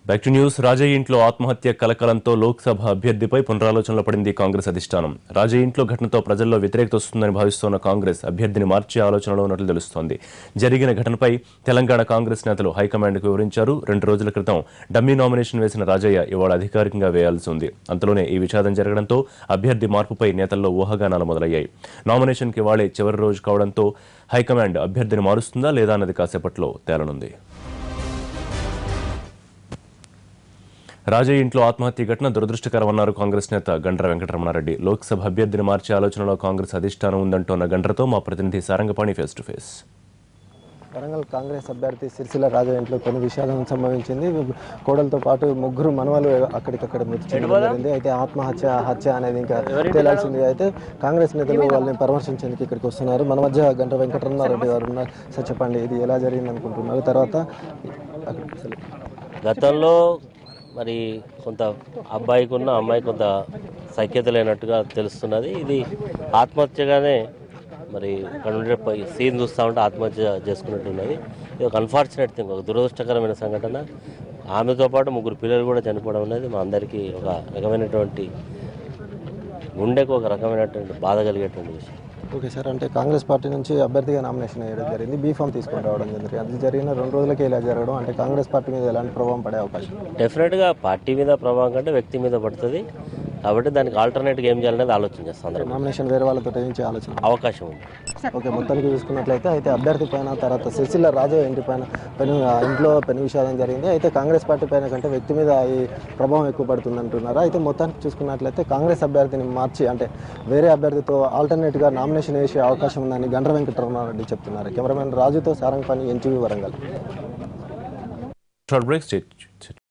back to news Rajaiah ఇంట్లో ఆత్మహత్య కలకలంతో లోక్సభ అభ్యర్థిపై పునరాలోచనలో పడింది కాంగ్రెస్ అధిష్టానం రాజయ్య ఇంట్లో ఘటనతో ప్రజల్లో వ్యతిరేకత వస్తుందని భావిస్తోన్న కాంగ్రెస్ అభ్యర్థిని మార్చే ఆలోచనలో ఉన్నట్లు తెలుస్తోంది జరిగిన ఘటనపై తెలంగాణ కాంగ్రెస్ నేతలు హైకమాండ్కు వివరించారు రెండు రోజుల క్రితం డమ్మీ నామినేషన్ వేసిన రాజయ్య ఇవాళ అధికారికంగా వేయాల్సి ఉంది అంతలోనే ఈ విషాదం జరగడంతో అభ్యర్థి మార్పుపై నేతల్లో ఊహాగానాలు మొదలయ్యాయి నామినేషన్కి ఇవాళే చివరి రోజు కావడంతో హైకమాండ్ అభ్యర్థిని మారుస్తుందా లేదా అన్నది కాసేపట్లో తేలనుంది రాజయ్య ఇంట్లో ఆత్మహత్య ఘటన దురదృష్టకరమన్నారు కాంగ్రెస్ నేత గండ్ర వెంకటరమణారెడ్డి లోక్సభ అభ్యర్థిని మార్చే ఆలోచనలో కాంగ్రెస్ అధిష్టానం ఉందంటోన్న గండ్రతో మా ప్రతినిధి Sarangapani face to face Warangal Congress అభ్యర్థి సిరిసిల్ల రాజా ఇంట్లో కొన్ని విషాదం సంభవించింది కోడలతో పాటు ముగ్గురు మనవలు అక్కడికక్కడ మృతి చెందడం జరిగింది అయితే ఆత్మహత్య హత్య అనేది ఇంకా తేలాల్సింది అయితే కాంగ్రెస్ నేతలు వాళ్ళని పరామర్శించేందుకు ఇక్కడికి వస్తున్నారు మన మధ్య గంట వెంకటరమణారెడ్డి గారు ఉన్నారు సార్ చెప్పండి ఇది ఎలా జరిగింది అనుకుంటున్నారు తర్వాత అక్కడికి అసలు గతంలో మరి కొంత అబ్బాయికి ఉన్న అమ్మాయికి కొంత సఖ్యత లేనట్టుగా తెలుస్తున్నది ఇది ఆత్మహత్యగానే మరి ఇక్కడ ఉండే ప- సీన్ చూస్తూ ఉంటే ఆత్మహత్య చేసుకున్నట్టున్నది ఇది ఒక అన్ఫార్చునేట్ థింగ్ ఒక దురదృష్టకరమైన సంఘటన ఆమెతో పాటు ముగ్గురు పిల్లలు కూడా చనిపోవడం అనేది మా అందరికీ ఒక రకమైనటువంటి గుండెకు ఒక రకమైనటువంటి బాధ కలిగేటువంటి విషయం ఓకే సార్ అంటే కాంగ్రెస్ పార్టీ నుంచి అభ్యర్థిగా నామినేషన్ వేయడం జరిగింది బీ ఫామ్ తీసుకొని రావడం జరిగింది అది జరిగిన రెండు రోజులకే ఇలా జరగడం అంటే కాంగ్రెస్ పార్టీ మీద ఎలాంటి ప్రభావం పడే అవకాశం డెఫినెట్గా పార్టీ మీద ప్రభావం కంటే వ్యక్తి మీద పడుతుంది కాబట్టి దానికి ఆల్టర్నేట్గా ఏం చేయాలనేది ఆలోచన చేస్తాం అందరం నామినేషన్ వేరే వాళ్ళతో వేయించే ఆలోచన అవకాశం ఉంది ఓకే మొత్తానికి చూసుకున్నట్లయితే అయితే అభ్యర్థి పైన తర్వాత సిరిసిల్ల రాజు ఇంటి పైన పెను ఆ ఇంట్లో పెను విషాదం జరిగింది అయితే కాంగ్రెస్ పార్టీ పైన కంటే వ్యక్తి మీద ఈ ప్రభావం ఎక్కువ పడుతుంది అంటున్నారు అయితే మొత్తానికి చూసుకున్నట్లయితే కాంగ్రెస్ అభ్యర్థిని మార్చి అంటే వేరే అభ్యర్థితో ఆల్టర్నేట్గా నామినేషన్ వేసే అవకాశం ఉందని గండ్ర వెంకటరమణారెడ్డి చెప్తున్నారు కెమెరామెన్ రాజుతో సారంగ్ పని ఎన్టీవీ వరంగల్ షార్ట్ బ్రేక్